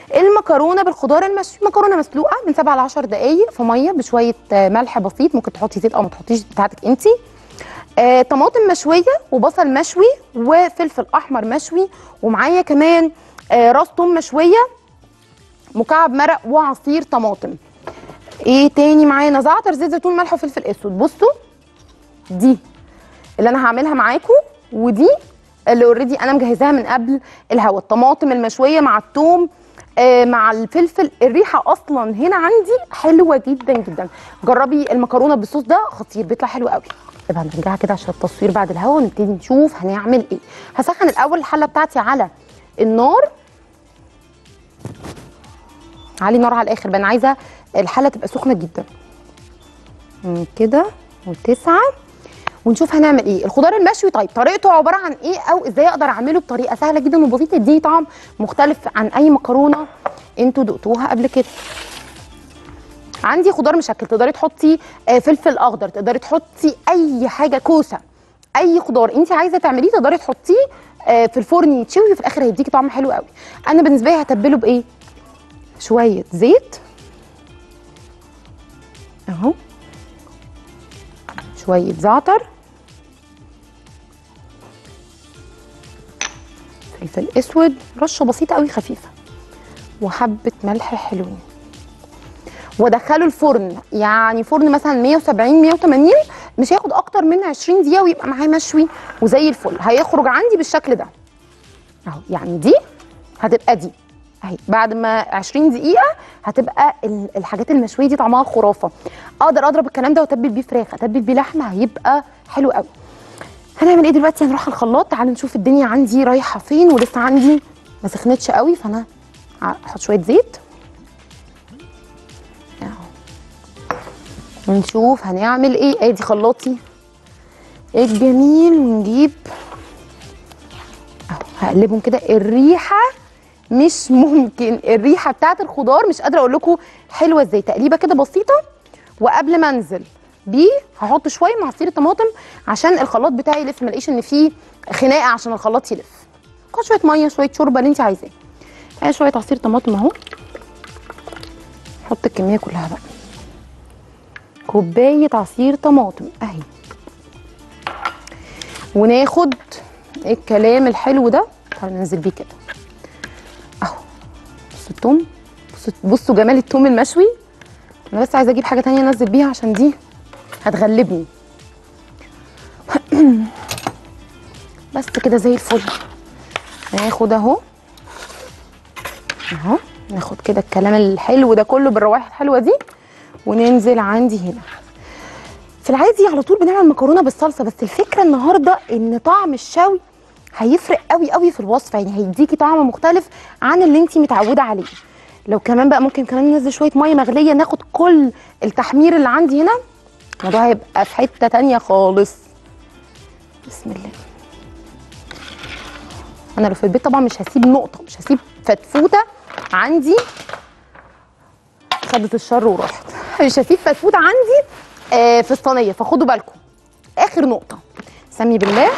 المكرونه بالخضار المشوي مكرونه مسلوقه من 7 ل 10 دقائق في ميه بشويه آه، ملح بسيط ممكن تحطي زيت او ما تحطيش بتاعتك انت آه، طماطم مشويه وبصل مشوي وفلفل احمر مشوي ومعايا كمان آه، راس توم مشويه مكعب مرق وعصير طماطم ايه تاني معانا زعتر زيت زيتون ملح وفلفل اسود بصوا دي اللي انا هعملها معاكم ودي اللي اوريدي انا مجهزاها من قبل الهوا الطماطم المشويه مع الثوم آه مع الفلفل الريحه اصلا هنا عندي حلوه جدا جدا جربي المكرونه بالصوص ده خطير بيطلع حلو قوي طب هنرجعها كده عشان التصوير بعد الهوا ونبتدي نشوف هنعمل ايه هسخن الاول الحله بتاعتي على النار علي نار على الاخر بقى انا عايزه الحله تبقى سخنه جدا مم، كده وتسعه ونشوف هنعمل ايه الخضار المشوي طيب طريقته عباره عن ايه او ازاي اقدر اعمله بطريقه سهله جدا وبسيطه يديني طعم مختلف عن اي مكرونه انتوا دقتوها قبل كده عندي خضار مشكل تقدري تحطي آه، فلفل اخضر تقدري تحطي اي حاجه كوسه اي خضار انت عايزه تعمليه تقدري تحطيه آه، في الفرن يتشوي وفي الاخر هيديكي طعم حلو قوي انا بالنسبه لي هتبله بايه شويه زيت اهو شويه زعتر فلفل اسود رشه بسيطه قوي خفيفه وحبه ملح حلوين وادخله الفرن يعني فرن مثلا 170 180 مش هياخد اكتر من 20 دقيقه ويبقى معاه مشوي وزي الفل هيخرج عندي بالشكل ده اهو يعني دي هتبقى دي اهي بعد ما 20 دقيقه هتبقى ال- الحاجات المشويه دي طعمها خرافه اقدر اضرب الكلام ده واتبل بيه فراخ اتبل بيه لحمه هيبقى حلو قوي هنعمل ايه دلوقتي هنروح على الخلاط تعالوا نشوف الدنيا عندي رايحه فين ولسه عندي ما سخنتش قوي فانا هحط شويه زيت اهو ونشوف هنعمل ايه ادي خلاطي الجميل ونجيب اهو هقلبهم كده الريحه مش ممكن الريحه بتاعت الخضار مش قادره اقول لكم حلوه ازاي تقليبه كده بسيطه وقبل ما انزل بيه هحط شويه من عصير الطماطم عشان الخلاط بتاعي يلف ما الاقيش ان فيه خناقه عشان الخلاط يلف خد شويه ميه شويه شوربه اللي انت عايزاه آه شويه عصير طماطم اهو حط الكميه كلها بقى كوبايه عصير طماطم اهي وناخد الكلام الحلو ده تعالوا ننزل بيه كده اهو بصوا التوم بصوا بصوا جمال التوم المشوي انا بس عايزه اجيب حاجه تانية انزل بيها عشان دي هتغلبني بس كده زي الفل ناخد اهو اهو ناخد كده الكلام الحلو ده كله بالروائح الحلوه دي وننزل عندي هنا في العادي على طول بنعمل مكرونه بالصلصه بس الفكره النهارده ان طعم الشوي هيفرق قوي قوي في الوصفه يعني هيديكي طعم مختلف عن اللي انت متعوده عليه لو كمان بقى ممكن كمان ننزل شويه ميه مغليه ناخد كل التحمير اللي عندي هنا الموضوع هيبقى في حته تانية خالص بسم الله انا لو في البيت طبعا مش هسيب نقطه مش هسيب فتفوته عندي خدت الشر وراحت مش هسيب فتفوته عندي آه في الصينيه فخدوا بالكم اخر نقطه سمي بالله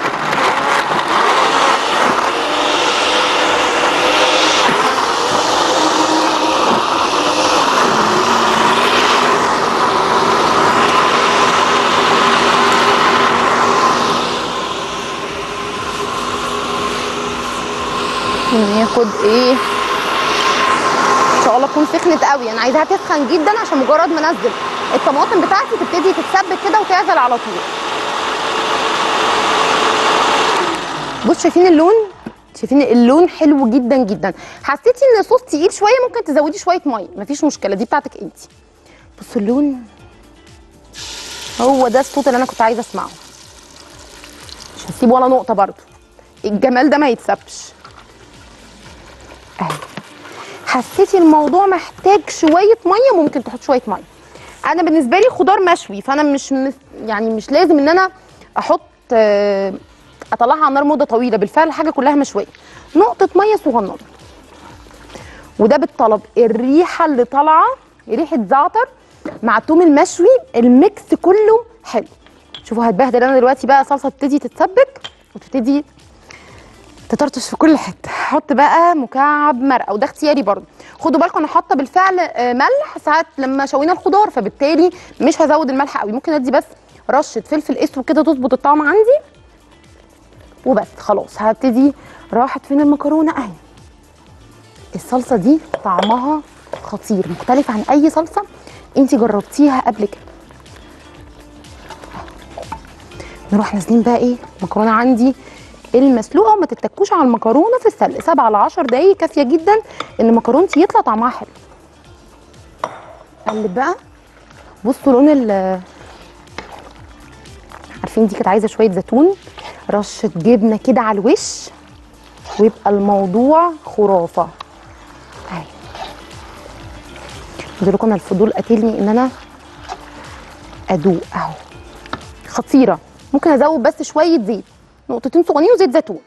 وناخد ايه ان شاء الله تكون سخنت قوي انا عايزاها تسخن جدا عشان مجرد ما انزل الطماطم بتاعتي تبتدي تتسبك كده وتعزل على طول بصوا شايفين اللون شايفين اللون حلو جدا جدا حسيتي ان الصوص تقيل شويه ممكن تزودي شويه ميه مفيش مشكله دي بتاعتك انت بصوا اللون هو ده الصوت اللي انا كنت عايزه اسمعه مش هسيب ولا نقطه برضو الجمال ده ما يتسابش اهي حسيتي الموضوع محتاج شويه ميه ممكن تحط شويه ميه انا بالنسبه لي خضار مشوي فانا مش مس يعني مش لازم ان انا احط آه، اطلعها على النار مده طويله بالفعل الحاجه كلها مشويه نقطه ميه صغننه وده بالطلب الريحه اللي طالعه ريحه زعتر مع الثوم المشوي الميكس كله حلو شوفوا هتبهدل انا دلوقتي بقى صلصه تبتدي تتسبك وتبتدي تطرطش في كل حته حط بقى مكعب مرقه وده اختياري برضه خدوا بالكم انا حاطه بالفعل آه، ملح ساعات لما شوينا الخضار فبالتالي مش هزود الملح قوي ممكن ادي بس رشه فلفل اسود كده تظبط الطعم عندي وبس خلاص هبتدي راحت فين المكرونه اهي الصلصه دي طعمها خطير مختلف عن اي صلصه انت جربتيها قبل كده نروح نازلين بقى ايه مكرونه عندي المسلوقه وما تتكوش على المكرونه في السلق 7 ل 10 دقايق كافيه جدا ان مكرونتي يطلع طعمها حلو قلب بقى بصوا لون ال عارفين دي كانت عايزه شويه زيتون رشه جبنه كده على الوش ويبقى الموضوع خرافه اهي قلت لكم انا الفضول قاتلني ان انا ادوق اهو خطيره ممكن ازود بس شويه زيت نقطتين صغيرين وزيت زيتون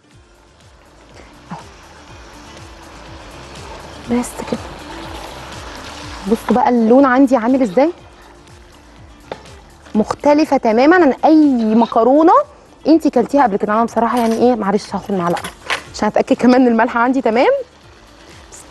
أهو. بس كده بصوا بقى اللون عندي عامل ازاي مختلفه تماما عن اي مكرونه انتي كلتيها قبل كده انا بصراحه يعني ايه معلش هاخد معلقه عشان اتاكد كمان ان الملح عندي تمام بسم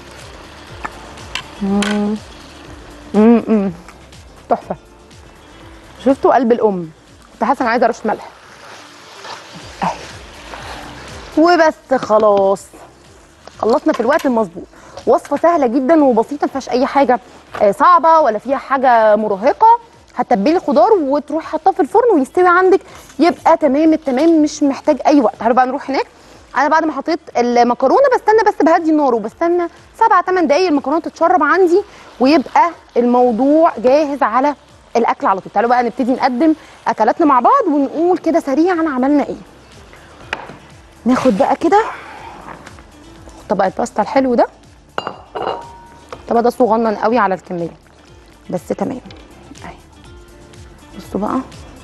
الله امم امم تحفه شفتوا قلب الام كنت حاسه انا عايزه ارش ملح اهي وبس خلاص خلصنا في الوقت المظبوط وصفه سهله جدا وبسيطه ما فيهاش اي حاجه آه، صعبه ولا فيها حاجه مرهقه هتتبلي الخضار وتروحي حاطاه في الفرن ويستوي عندك يبقى تمام التمام مش محتاج اي وقت تعالوا بقى نروح هناك انا بعد ما حطيت المكرونه بستنى بس بهدي النار وبستنى سبع ثمان دقايق المكرونه تتشرب عندي ويبقى الموضوع جاهز على الاكل على طول تعالوا بقى نبتدي نقدم اكلاتنا مع بعض ونقول كده سريعا عملنا ايه ناخد بقى كده طبق الباستا الحلو ده الطبق ده صغنن قوي على الكميه بس تمام اهي بصوا بقى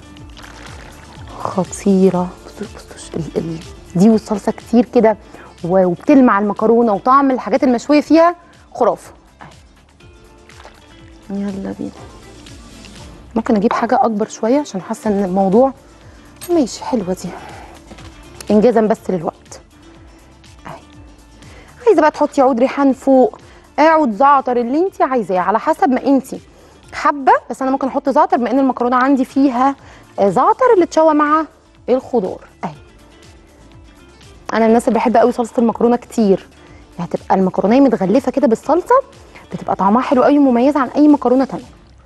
خطيره بصوا بصوا ال ال دي والصلصه كتير كده و- وبتلمع المكرونه وطعم الحاجات المشويه فيها خرافه أهي. يلا بينا ممكن اجيب حاجه اكبر شويه عشان حاسه ان الموضوع ماشي حلوه دي انجازا بس للوقت اهي عايزه بقى تحطي عود ريحان فوق عود زعتر اللي انت عايزاه على حسب ما انت حابه بس انا ممكن احط زعتر بما ان المكرونه عندي فيها آه، زعتر اللي اتشوى مع الخضار اهي انا الناس اللي بحب قوي صلصه المكرونه كتير يعني تبقى المكرونه متغلفه كده بالصلصه بتبقى طعمها حلو قوي ومميزه عن اي مكرونه تانية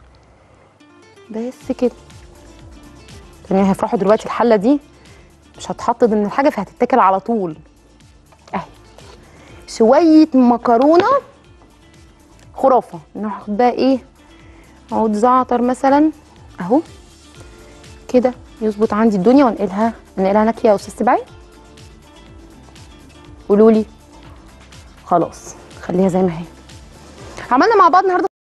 بس كده يعني هيفرحوا دلوقتي الحله دي مش هتحط ضمن الحاجه فهتتاكل على طول اهي شويه مكرونه خرافه ناخد بقى ايه عود زعتر مثلا اهو كده يظبط عندي الدنيا وانقلها انقلها ناكيه يا استاذ سبعي قولوا لي خلاص خليها زي ما هي عملنا مع بعض النهارده